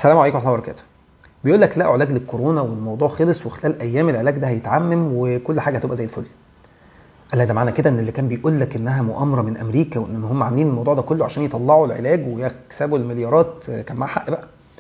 السلام عليكم ورحمه الله وبركاته بيقول لك لا علاج للكورونا والموضوع خلص وخلال ايام العلاج ده هيتعمم وكل حاجه هتبقى زي الفل قال لا ده معنى كده ان اللي كان بيقول لك انها مؤامره من امريكا وان هم عاملين الموضوع ده كله عشان يطلعوا العلاج ويكسبوا المليارات كان معاه حق بقى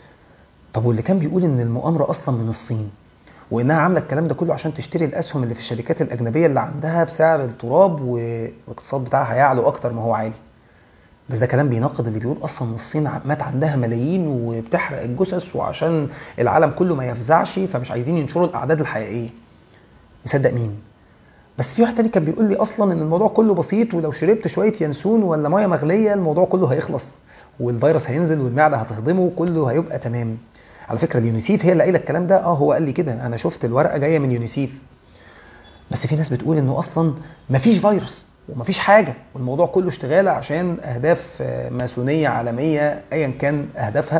طب واللي كان بيقول ان المؤامره اصلا من الصين وانها عامله الكلام ده كله عشان تشتري الاسهم اللي في الشركات الاجنبيه اللي عندها بسعر التراب والاقتصاد بتاعها هيعلو اكتر ما هو عالي بس ده كلام بيناقض اللي بيقول اصلا الصين مات عندها ملايين وبتحرق الجثث وعشان العالم كله ما يفزعش فمش عايزين ينشروا الاعداد الحقيقيه يصدق مين بس في واحد تاني كان بيقول لي اصلا ان الموضوع كله بسيط ولو شربت شويه ينسون ولا ميه مغليه الموضوع كله هيخلص والفيروس هينزل والمعده هتهضمه وكله هيبقى تمام على فكره اليونيسيف هي اللي قايله الكلام ده اه هو قال لي كده انا شفت الورقه جايه من يونيسيف بس في ناس بتقول انه اصلا مفيش فيروس ومفيش حاجه والموضوع كله اشتغاله عشان اهداف ماسونيه عالميه ايا كان اهدافها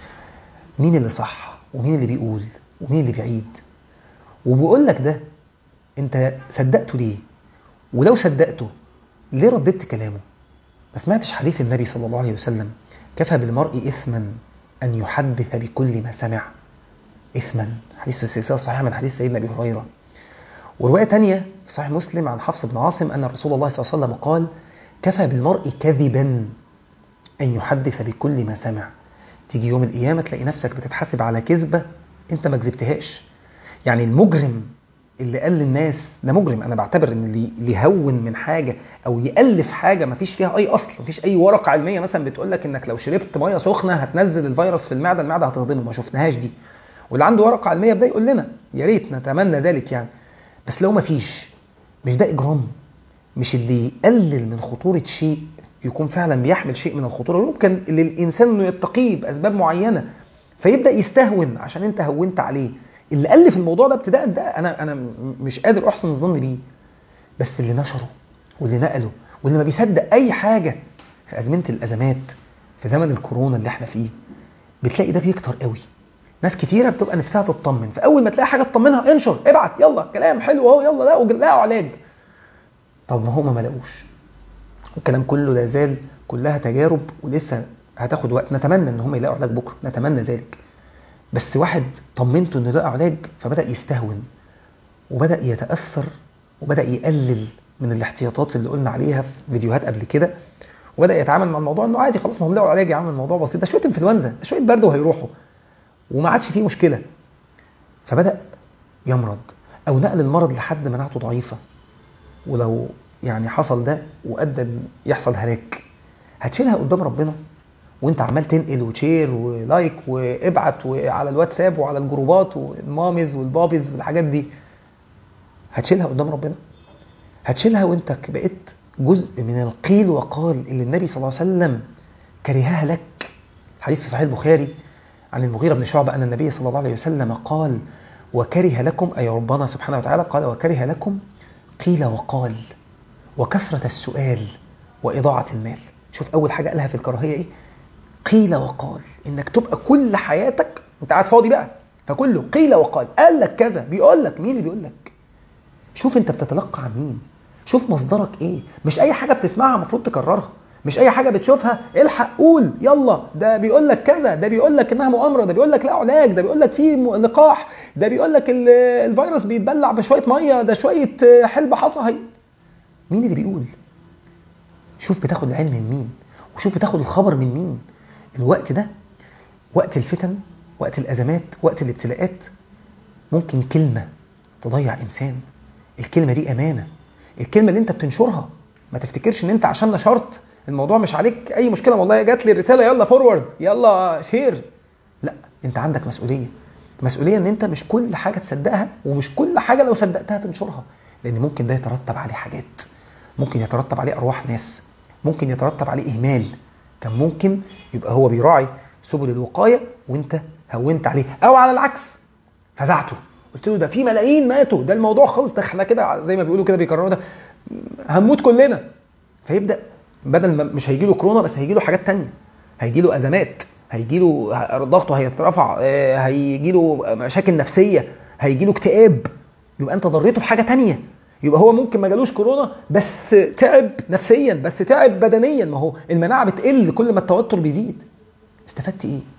مين اللي صح ومين اللي بيقول ومين اللي بيعيد وبيقول لك ده انت صدقته ليه ولو صدقته ليه رددت كلامه ما سمعتش حديث النبي صلى الله عليه وسلم كفى بالمرء اثما ان يحدث بكل ما سمع اثما حديث السلسله الصحيحه من حديث سيدنا ابي هريره وروايه ثانيه في صحيح مسلم عن حفص بن عاصم ان رسول الله صلى الله عليه وسلم قال كفى بالمرء كذبا ان يحدث بكل ما سمع تيجي يوم القيامه تلاقي نفسك بتتحاسب على كذبه انت ما كذبتهاش يعني المجرم اللي قال للناس ده مجرم انا بعتبر ان اللي يهون من حاجه او يالف حاجه ما فيش فيها اي اصل ما فيش اي ورقه علميه مثلا بتقول لك انك لو شربت ميه سخنه هتنزل الفيروس في المعده المعده هتهضمه ما شفناهاش دي واللي عنده ورقه علميه بدا يقول لنا يا ريت نتمنى ذلك يعني بس لو ما فيش مش ده اجرام مش اللي يقلل من خطوره شيء يكون فعلا بيحمل شيء من الخطوره يمكن للانسان انه يتقيه باسباب معينه فيبدا يستهون عشان انت هونت عليه اللي الف الموضوع ده ابتداء ده انا انا مش قادر احسن الظن بيه بس اللي نشره واللي نقله واللي ما بيصدق اي حاجه في ازمنه الازمات في زمن الكورونا اللي احنا فيه بتلاقي ده بيكتر قوي ناس كتيره بتبقى نفسها تطمن فاول ما تلاقي حاجه تطمنها انشر ابعت يلا كلام حلو اهو يلا لاقوا لاقوا علاج طب ما هم ما لاقوش الكلام كله لا زال كلها تجارب ولسه هتاخد وقت نتمنى ان هم يلاقوا علاج بكره نتمنى ذلك بس واحد طمنته انه لقى علاج فبدا يستهون وبدا يتاثر وبدا يقلل من الاحتياطات اللي قلنا عليها في فيديوهات قبل كده وبدا يتعامل مع الموضوع انه عادي خلاص ما هم لقوا علاج يا عم الموضوع بسيط ده شويه انفلونزا ده شويه برد وهيروحوا وما عادش فيه مشكله فبدا يمرض او نقل المرض لحد مناعته ضعيفه ولو يعني حصل ده وادى يحصل هلاك هتشيلها قدام ربنا وانت عمال تنقل وتشير ولايك وابعت وعلى الواتساب وعلى الجروبات والمامز والبابز والحاجات دي هتشيلها قدام ربنا هتشيلها وانت بقيت جزء من القيل وقال اللي النبي صلى الله عليه وسلم كرهها لك حديث صحيح البخاري عن المغيرة بن شعبة أن النبي صلى الله عليه وسلم قال وكره لكم أي ربنا سبحانه وتعالى قال وكره لكم قيل وقال وكثرة السؤال وإضاعة المال شوف أول حاجة قالها في الكراهية إيه قيل وقال انك تبقى كل حياتك انت قاعد فاضي بقى فكله قيل وقال قال لك كذا بيقول لك مين اللي بيقول لك شوف انت بتتلقى عن مين شوف مصدرك ايه مش اي حاجه بتسمعها المفروض تكررها مش اي حاجه بتشوفها الحق قول يلا ده بيقول لك كذا ده بيقول لك انها مؤامره ده بيقول لك لا علاج ده بيقول لك في لقاح ده بيقول لك الفيروس بيتبلع بشويه ميه ده شويه حلبة حصى هي مين اللي بيقول شوف بتاخد العلم من مين وشوف بتاخد الخبر من مين الوقت ده وقت الفتن وقت الأزمات وقت الابتلاءات ممكن كلمة تضيع إنسان الكلمة دي أمانة الكلمة اللي أنت بتنشرها ما تفتكرش إن أنت عشان نشرت الموضوع مش عليك أي مشكلة والله جات لي الرسالة يلا فورورد يلا شير لا أنت عندك مسؤولية مسؤولية إن أنت مش كل حاجة تصدقها ومش كل حاجة لو صدقتها تنشرها لأن ممكن ده يترتب عليه حاجات ممكن يترتب عليه أرواح ناس ممكن يترتب عليه إهمال كان ممكن يبقى هو بيراعي سبل الوقايه وانت هونت عليه او على العكس فزعته قلت له ده في ملايين ماتوا ده الموضوع خلص ده احنا كده زي ما بيقولوا كده بيكرروا ده هنموت كلنا فيبدا بدل ما مش هيجي له كورونا بس هيجي له حاجات تانية هيجي له ازمات هيجي له ضغطه هيترفع هيجي له مشاكل نفسيه هيجي له اكتئاب يبقى انت ضريته بحاجه تانية يبقى هو ممكن ما جالوش كورونا بس تعب نفسيا بس تعب بدنيا ما هو المناعه بتقل كل ما التوتر بيزيد استفدت ايه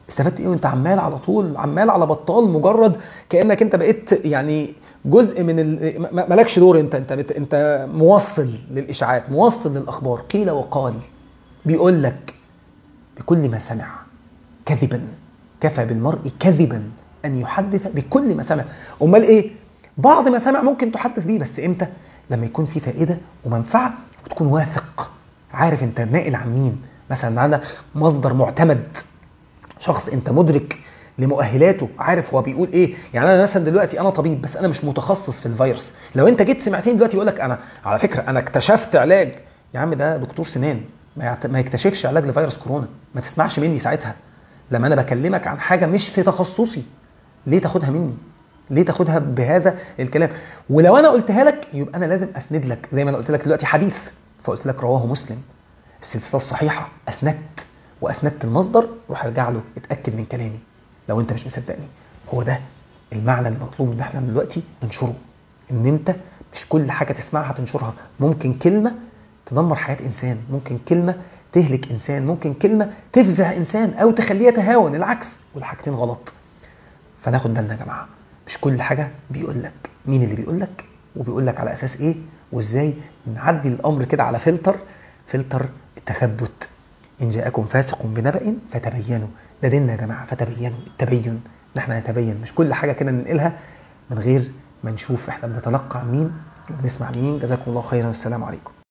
استفدت ايه وانت عمال على طول عمال على بطال مجرد كانك انت بقيت يعني جزء من ال... م- مالكش دور انت انت بت... انت موصل للاشاعات موصل للاخبار قيل وقال بيقول لك بكل ما سمع كذبا كفى بالمرء كذبا ان يحدث بكل ما سمع امال ايه بعض ما سمع ممكن تحدث بيه بس امتى لما يكون في فائده ومنفعه وتكون واثق عارف انت ناقل عن مين مثلا معانا مصدر معتمد شخص انت مدرك لمؤهلاته عارف هو بيقول ايه يعني انا مثلا دلوقتي انا طبيب بس انا مش متخصص في الفيروس لو انت جيت سمعتني دلوقتي يقول لك انا على فكره انا اكتشفت علاج يا عم ده دكتور سنان ما يعت- ما يكتشفش علاج لفيروس كورونا ما تسمعش مني ساعتها لما انا بكلمك عن حاجه مش في تخصصي ليه تاخدها مني ليه تاخدها بهذا الكلام ولو انا قلتها لك يبقى انا لازم اسند لك زي ما انا قلت لك دلوقتي حديث فقلت لك رواه مسلم السلسله الصحيحه اسندت واسندت المصدر روح ارجع له اتاكد من كلامي لو انت مش مصدقني هو ده المعنى المطلوب ان احنا دلوقتي ننشره ان انت مش كل حاجه تسمعها تنشرها ممكن كلمه تدمر حياه انسان ممكن كلمه تهلك انسان ممكن كلمه تفزع انسان او تخليه يتهاون العكس والحاجتين غلط فناخد بالنا يا جماعه مش كل حاجه بيقول لك مين اللي بيقول لك وبيقول لك على اساس ايه وازاي نعدي الامر كده على فلتر فلتر التثبت ان جاءكم فاسق بنبأ فتبينوا ده ديننا يا جماعه فتبينوا التبين ان احنا نتبين مش كل حاجه كده ننقلها من غير ما نشوف احنا بنتلقى عن مين وبنسمع مين جزاكم الله خيرا والسلام عليكم